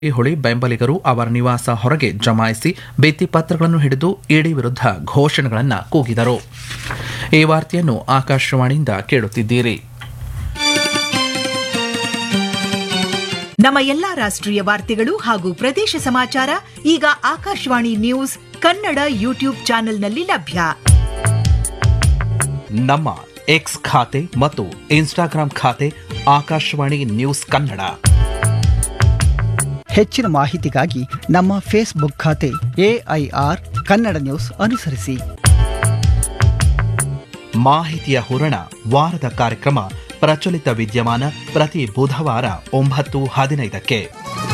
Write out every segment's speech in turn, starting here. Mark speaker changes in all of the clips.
Speaker 1: ಜಾರಕಿಹೊಳಿ ಬೆಂಬಲಿಗರು ಅವರ ನಿವಾಸ ಹೊರಗೆ ಜಮಾಯಿಸಿ ಭಿತ್ತಿಪತ್ರಗಳನ್ನು ಹಿಡಿದು ಇಡಿ ವಿರುದ್ಧ ಘೋಷಣೆಗಳನ್ನು ಕೂಗಿದರು ಈ ವಾರ್ತೆಯನ್ನು ಆಕಾಶವಾಣಿಯಿಂದ ಕೇಳುತ್ತಿದ್ದೀರಿ
Speaker 2: ನಮ್ಮ ಎಲ್ಲಾ ರಾಷ್ಟ್ರೀಯ ವಾರ್ತೆಗಳು ಹಾಗೂ ಪ್ರದೇಶ ಸಮಾಚಾರ ಈಗ ಆಕಾಶವಾಣಿ ನ್ಯೂಸ್ ಕನ್ನಡ ಯೂಟ್ಯೂಬ್ ಚಾನೆಲ್ನಲ್ಲಿ ಲಭ್ಯ
Speaker 1: ನಮ್ಮ ಎಕ್ಸ್ ಖಾತೆ ಮತ್ತು ಇನ್ಸ್ಟಾಗ್ರಾಂ ಖಾತೆ ಆಕಾಶವಾಣಿ ನ್ಯೂಸ್ ಕನ್ನಡ
Speaker 3: ಹೆಚ್ಚಿನ ಮಾಹಿತಿಗಾಗಿ ನಮ್ಮ ಫೇಸ್ಬುಕ್ ಖಾತೆ ಎಐಆರ್ ಕನ್ನಡ ನ್ಯೂಸ್ ಅನುಸರಿಸಿ
Speaker 1: ಮಾಹಿತಿಯ ಹೂರಣ ವಾರದ ಕಾರ್ಯಕ್ರಮ ಪ್ರಚಲಿತ ವಿದ್ಯಮಾನ ಪ್ರತಿ ಬುಧವಾರ ಒಂಬತ್ತು ಹದಿನೈದಕ್ಕೆ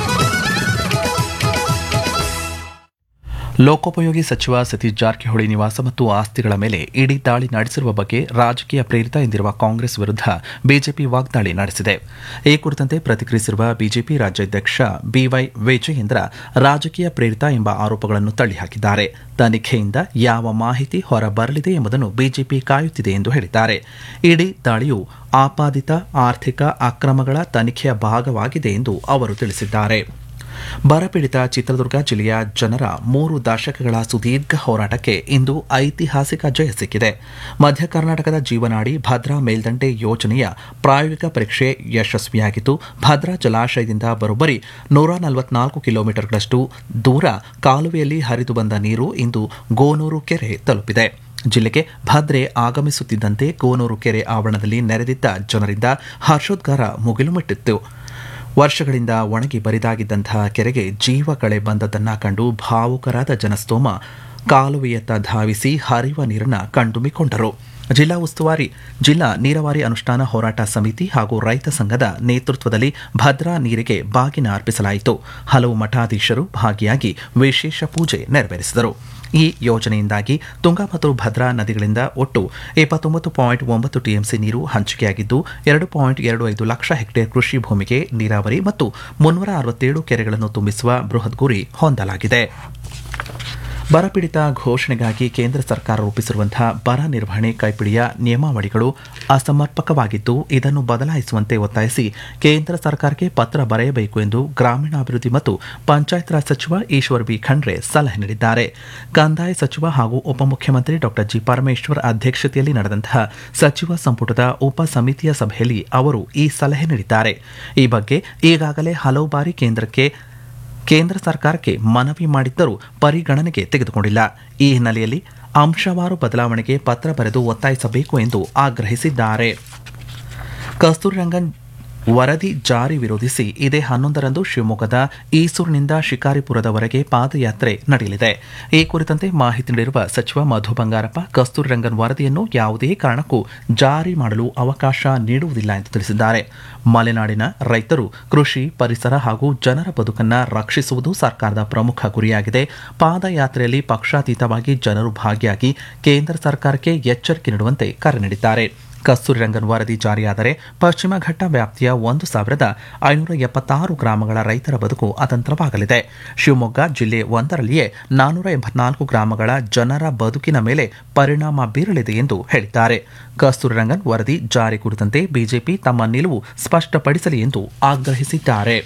Speaker 1: ಲೋಕೋಪಯೋಗಿ ಸಚಿವ ಸತೀಶ್ ಜಾರಕಿಹೊಳಿ ನಿವಾಸ ಮತ್ತು ಆಸ್ತಿಗಳ ಮೇಲೆ ಇಡೀ ದಾಳಿ ನಡೆಸಿರುವ ಬಗ್ಗೆ ರಾಜಕೀಯ ಪ್ರೇರಿತ ಎಂದಿರುವ ಕಾಂಗ್ರೆಸ್ ವಿರುದ್ಧ ಬಿಜೆಪಿ ವಾಗ್ದಾಳಿ ನಡೆಸಿದೆ ಈ ಕುರಿತಂತೆ ಪ್ರತಿಕ್ರಿಯಿಸಿರುವ ಬಿಜೆಪಿ ರಾಜ್ಯಾಧ್ಯಕ್ಷ ಬಿವೈ ವಿಜಯೇಂದ್ರ ರಾಜಕೀಯ ಪ್ರೇರಿತ ಎಂಬ ಆರೋಪಗಳನ್ನು ತಳ್ಳಿಹಾಕಿದ್ದಾರೆ ತನಿಖೆಯಿಂದ ಯಾವ ಮಾಹಿತಿ ಹೊರಬರಲಿದೆ ಎಂಬುದನ್ನು ಬಿಜೆಪಿ ಕಾಯುತ್ತಿದೆ ಎಂದು ಹೇಳಿದ್ದಾರೆ ಇಡೀ ದಾಳಿಯು ಆಪಾದಿತ ಆರ್ಥಿಕ ಅಕ್ರಮಗಳ ತನಿಖೆಯ ಭಾಗವಾಗಿದೆ ಎಂದು ಅವರು ತಿಳಿಸಿದ್ದಾರೆ ಬರಪೀಡಿತ ಚಿತ್ರದುರ್ಗ ಜಿಲ್ಲೆಯ ಜನರ ಮೂರು ದಶಕಗಳ ಸುದೀರ್ಘ ಹೋರಾಟಕ್ಕೆ ಇಂದು ಐತಿಹಾಸಿಕ ಜಯ ಸಿಕ್ಕಿದೆ ಮಧ್ಯ ಕರ್ನಾಟಕದ ಜೀವನಾಡಿ ಭದ್ರಾ ಮೇಲ್ದಂಡೆ ಯೋಜನೆಯ ಪ್ರಾಯೋಗಿಕ ಪರೀಕ್ಷೆ ಯಶಸ್ವಿಯಾಗಿದ್ದು ಭದ್ರಾ ಜಲಾಶಯದಿಂದ ಬರೋಬ್ಬರಿ ನೂರ ನಲವತ್ನಾಲ್ಕು ಕಿಲೋಮೀಟರ್ಗಳಷ್ಟು ದೂರ ಕಾಲುವೆಯಲ್ಲಿ ಹರಿದು ಬಂದ ನೀರು ಇಂದು ಗೋನೂರು ಕೆರೆ ತಲುಪಿದೆ ಜಿಲ್ಲೆಗೆ ಭದ್ರೆ ಆಗಮಿಸುತ್ತಿದ್ದಂತೆ ಗೋನೂರು ಕೆರೆ ಆವರಣದಲ್ಲಿ ನೆರೆದಿದ್ದ ಜನರಿಂದ ಹರ್ಷೋದ್ಗಾರ ಮುಗಿಲು ಮುಟ್ಟಿತ್ತು ವರ್ಷಗಳಿಂದ ಒಣಗಿ ಬರಿದಾಗಿದ್ದಂತಹ ಕೆರೆಗೆ ಜೀವ ಕಳೆ ಬಂದದ್ದನ್ನ ಕಂಡು ಭಾವುಕರಾದ ಜನಸ್ತೋಮ ಕಾಲುವೆಯತ್ತ ಧಾವಿಸಿ ಹರಿಯುವ ನೀರನ್ನ ಕಣ್ತುಂಬಿಕೊಂಡರು ಜಿಲ್ಲಾ ಉಸ್ತುವಾರಿ ಜಿಲ್ಲಾ ನೀರಾವರಿ ಅನುಷ್ಠಾನ ಹೋರಾಟ ಸಮಿತಿ ಹಾಗೂ ರೈತ ಸಂಘದ ನೇತೃತ್ವದಲ್ಲಿ ಭದ್ರಾ ನೀರಿಗೆ ಬಾಗಿನ ಅರ್ಪಿಸಲಾಯಿತು ಹಲವು ಮಠಾಧೀಶರು ಭಾಗಿಯಾಗಿ ವಿಶೇಷ ಪೂಜೆ ನೆರವೇರಿಸಿದರು ಈ ಯೋಜನೆಯಿಂದಾಗಿ ತುಂಗಾ ಮತ್ತು ಭದ್ರಾ ನದಿಗಳಿಂದ ಒಟ್ಟು ಇಪ್ಪತ್ತೊಂಬತ್ತು ಪಾಯಿಂಟ್ ಒಂಬತ್ತು ಟಿಎಂಸಿ ನೀರು ಹಂಚಿಕೆಯಾಗಿದ್ದು ಎರಡು ಪಾಯಿಂಟ್ ಎರಡು ಐದು ಲಕ್ಷ ಹೆಕ್ಟೇರ್ ಕೃಷಿ ಭೂಮಿಗೆ ನೀರಾವರಿ ಮತ್ತು ಮುನ್ನೂರ ಅರವತ್ತೇಳು ಕೆರೆಗಳನ್ನು ತುಂಬಿಸುವ ಬೃಹತ್ ಗುರಿ ಹೊಂದಲಾಗಿದೆ ಬರಪೀಡಿತ ಘೋಷಣೆಗಾಗಿ ಕೇಂದ್ರ ಸರ್ಕಾರ ರೂಪಿಸಿರುವಂತಹ ಬರ ನಿರ್ವಹಣೆ ಕೈಪಿಡಿಯ ನಿಯಮಾವಳಿಗಳು ಅಸಮರ್ಪಕವಾಗಿದ್ದು ಇದನ್ನು ಬದಲಾಯಿಸುವಂತೆ ಒತ್ತಾಯಿಸಿ ಕೇಂದ್ರ ಸರ್ಕಾರಕ್ಕೆ ಪತ್ರ ಬರೆಯಬೇಕು ಎಂದು ಗ್ರಾಮೀಣಾಭಿವೃದ್ಧಿ ಮತ್ತು ಪಂಚಾಯತ್ ರಾಜ್ ಸಚಿವ ಈಶ್ವರ್ ಬಿ ಖಂಡ್ರೆ ಸಲಹೆ ನೀಡಿದ್ದಾರೆ ಕಂದಾಯ ಸಚಿವ ಹಾಗೂ ಉಪಮುಖ್ಯಮಂತ್ರಿ ಡಾ ಜಿ ಪರಮೇಶ್ವರ್ ಅಧ್ಯಕ್ಷತೆಯಲ್ಲಿ ನಡೆದಂತಹ ಸಚಿವ ಸಂಪುಟದ ಉಪ ಸಮಿತಿಯ ಸಭೆಯಲ್ಲಿ ಅವರು ಈ ಸಲಹೆ ನೀಡಿದ್ದಾರೆ ಈ ಬಗ್ಗೆ ಈಗಾಗಲೇ ಹಲವು ಬಾರಿ ಕೇಂದ್ರಕ್ಕೆ ಕೇಂದ್ರ ಸರ್ಕಾರಕ್ಕೆ ಮನವಿ ಮಾಡಿದ್ದರೂ ಪರಿಗಣನೆಗೆ ತೆಗೆದುಕೊಂಡಿಲ್ಲ ಈ ಹಿನ್ನೆಲೆಯಲ್ಲಿ ಅಂಶವಾರು ಬದಲಾವಣೆಗೆ ಪತ್ರ ಬರೆದು ಒತ್ತಾಯಿಸಬೇಕು ಎಂದು ಆಗ್ರಹಿಸಿದ್ದಾರೆ ಕಸ್ತೂರಿ ರಂಗನ್ ವರದಿ ಜಾರಿ ವಿರೋಧಿಸಿ ಇದೇ ಹನ್ನೊಂದರಂದು ಶಿವಮೊಗ್ಗದ ಈಸೂರಿನಿಂದ ಶಿಕಾರಿಪುರದವರೆಗೆ ಪಾದಯಾತ್ರೆ ನಡೆಯಲಿದೆ ಈ ಕುರಿತಂತೆ ಮಾಹಿತಿ ನೀಡಿರುವ ಸಚಿವ ಮಧು ಬಂಗಾರಪ್ಪ ಕಸ್ತೂರಿ ರಂಗನ್ ವರದಿಯನ್ನು ಯಾವುದೇ ಕಾರಣಕ್ಕೂ ಜಾರಿ ಮಾಡಲು ಅವಕಾಶ ನೀಡುವುದಿಲ್ಲ ಎಂದು ತಿಳಿಸಿದ್ದಾರೆ ಮಲೆನಾಡಿನ ರೈತರು ಕೃಷಿ ಪರಿಸರ ಹಾಗೂ ಜನರ ಬದುಕನ್ನ ರಕ್ಷಿಸುವುದು ಸರ್ಕಾರದ ಪ್ರಮುಖ ಗುರಿಯಾಗಿದೆ ಪಾದಯಾತ್ರೆಯಲ್ಲಿ ಪಕ್ಷಾತೀತವಾಗಿ ಜನರು ಭಾಗಿಯಾಗಿ ಕೇಂದ್ರ ಸರ್ಕಾರಕ್ಕೆ ಎಚ್ಚರಿಕೆ ನೀಡುವಂತೆ ಕರೆ ನೀಡಿದ್ದಾರೆ ಕಸ್ತೂರಿ ರಂಗನ್ ವರದಿ ಜಾರಿಯಾದರೆ ಪಶ್ಚಿಮ ಘಟ್ಟ ವ್ಯಾಪ್ತಿಯ ಒಂದು ಸಾವಿರದ ಐನೂರ ಎಪ್ಪತ್ತಾರು ಗ್ರಾಮಗಳ ರೈತರ ಬದುಕು ಅತಂತ್ರವಾಗಲಿದೆ ಶಿವಮೊಗ್ಗ ಜಿಲ್ಲೆ ಒಂದರಲ್ಲಿಯೇ ನಾನ್ನೂರ ಎಂಬತ್ನಾಲ್ಕು ಗ್ರಾಮಗಳ ಜನರ ಬದುಕಿನ ಮೇಲೆ ಪರಿಣಾಮ ಬೀರಲಿದೆ ಎಂದು ಹೇಳಿದ್ದಾರೆ ಕಸ್ತೂರಿ ರಂಗನ್ ವರದಿ ಜಾರಿ ಕುರಿತಂತೆ ಬಿಜೆಪಿ ತಮ್ಮ ನಿಲುವು ಸ್ಪಷ್ಟಪಡಿಸಲಿ ಎಂದು ಆಗ್ರಹಿಸಿದ್ದಾರೆ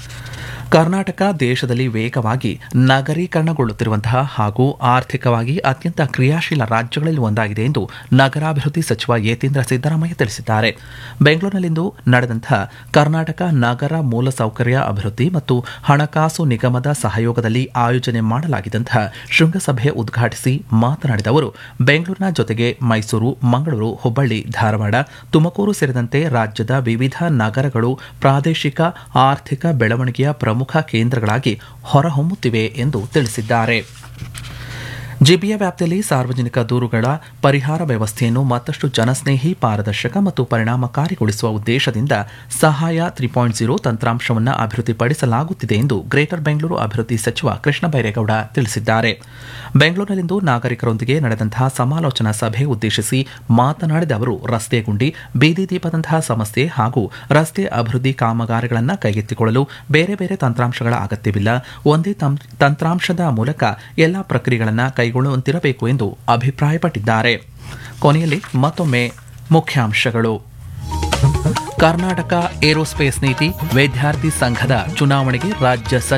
Speaker 1: ಕರ್ನಾಟಕ ದೇಶದಲ್ಲಿ ವೇಗವಾಗಿ ನಗರೀಕರಣಗೊಳ್ಳುತ್ತಿರುವಂತಹ ಹಾಗೂ ಆರ್ಥಿಕವಾಗಿ ಅತ್ಯಂತ ಕ್ರಿಯಾಶೀಲ ರಾಜ್ಯಗಳಲ್ಲಿ ಒಂದಾಗಿದೆ ಎಂದು ನಗರಾಭಿವೃದ್ಧಿ ಸಚಿವ ಯತೀಂದ್ರ ಸಿದ್ದರಾಮಯ್ಯ ತಿಳಿಸಿದ್ದಾರೆ ಬೆಂಗಳೂರಿನಲ್ಲಿಂದು ನಡೆದಂತಹ ಕರ್ನಾಟಕ ನಗರ ಮೂಲಸೌಕರ್ಯ ಅಭಿವೃದ್ಧಿ ಮತ್ತು ಹಣಕಾಸು ನಿಗಮದ ಸಹಯೋಗದಲ್ಲಿ ಆಯೋಜನೆ ಮಾಡಲಾಗಿದ್ದಂತಹ ಶೃಂಗಸಭೆ ಉದ್ಘಾಟಿಸಿ ಮಾತನಾಡಿದ ಅವರು ಬೆಂಗಳೂರಿನ ಜೊತೆಗೆ ಮೈಸೂರು ಮಂಗಳೂರು ಹುಬ್ಬಳ್ಳಿ ಧಾರವಾಡ ತುಮಕೂರು ಸೇರಿದಂತೆ ರಾಜ್ಯದ ವಿವಿಧ ನಗರಗಳು ಪ್ರಾದೇಶಿಕ ಆರ್ಥಿಕ ಬೆಳವಣಿಗೆಯ ಪ್ರಮುಖ ಕೇಂದ್ರಗಳಾಗಿ ಹೊರಹೊಮ್ಮುತ್ತಿವೆ ಎಂದು ತಿಳಿಸಿದ್ದಾರೆ ಜಿಬಿಯ ವ್ಯಾಪ್ತಿಯಲ್ಲಿ ಸಾರ್ವಜನಿಕ ದೂರುಗಳ ಪರಿಹಾರ ವ್ಯವಸ್ಥೆಯನ್ನು ಮತ್ತಷ್ಟು ಜನಸ್ನೇಹಿ ಪಾರದರ್ಶಕ ಮತ್ತು ಪರಿಣಾಮಕಾರಿಗೊಳಿಸುವ ಉದ್ದೇಶದಿಂದ ಸಹಾಯ ತ್ರೀ ಪಾಯಿಂಟ್ ಜೀರೋ ತಂತ್ರಾಂಶವನ್ನು ಅಭಿವೃದ್ಧಿಪಡಿಸಲಾಗುತ್ತಿದೆ ಎಂದು ಗ್ರೇಟರ್ ಬೆಂಗಳೂರು ಅಭಿವೃದ್ಧಿ ಸಚಿವ ಕೃಷ್ಣ ಬೈರೇಗೌಡ ತಿಳಿಸಿದ್ದಾರೆ ಬೆಂಗಳೂರಿನಲ್ಲಿಂದು ನಾಗರಿಕರೊಂದಿಗೆ ನಡೆದಂತಹ ಸಮಾಲೋಚನಾ ಸಭೆ ಉದ್ದೇಶಿಸಿ ಮಾತನಾಡಿದ ಅವರು ರಸ್ತೆ ಗುಂಡಿ ಬೀದಿ ದೀಪದಂತಹ ಸಮಸ್ಯೆ ಹಾಗೂ ರಸ್ತೆ ಅಭಿವೃದ್ಧಿ ಕಾಮಗಾರಿಗಳನ್ನು ಕೈಗೆತ್ತಿಕೊಳ್ಳಲು ಬೇರೆ ಬೇರೆ ತಂತ್ರಾಂಶಗಳ ಅಗತ್ಯವಿಲ್ಲ ಒಂದೇ ತಂತ್ರಾಂಶದ ಮೂಲಕ ಎಲ್ಲಾ ಪ್ರಕ್ರಿಯೆಗಳನ್ನು ಕೈಗೊಳ್ಳುವಂತಿರಬೇಕು ಎಂದು ಅಭಿಪ್ರಾಯಪಟ್ಟಿದ್ದಾರೆ ಕೊನೆಯಲ್ಲಿ ಮತ್ತೊಮ್ಮೆ ಮುಖ್ಯಾಂಶಗಳು ಕರ್ನಾಟಕ ಏರೋಸ್ಪೇಸ್ ನೀತಿ ವಿದ್ಯಾರ್ಥಿ ಸಂಘದ ಚುನಾವಣೆಗೆ ರಾಜ್ಯ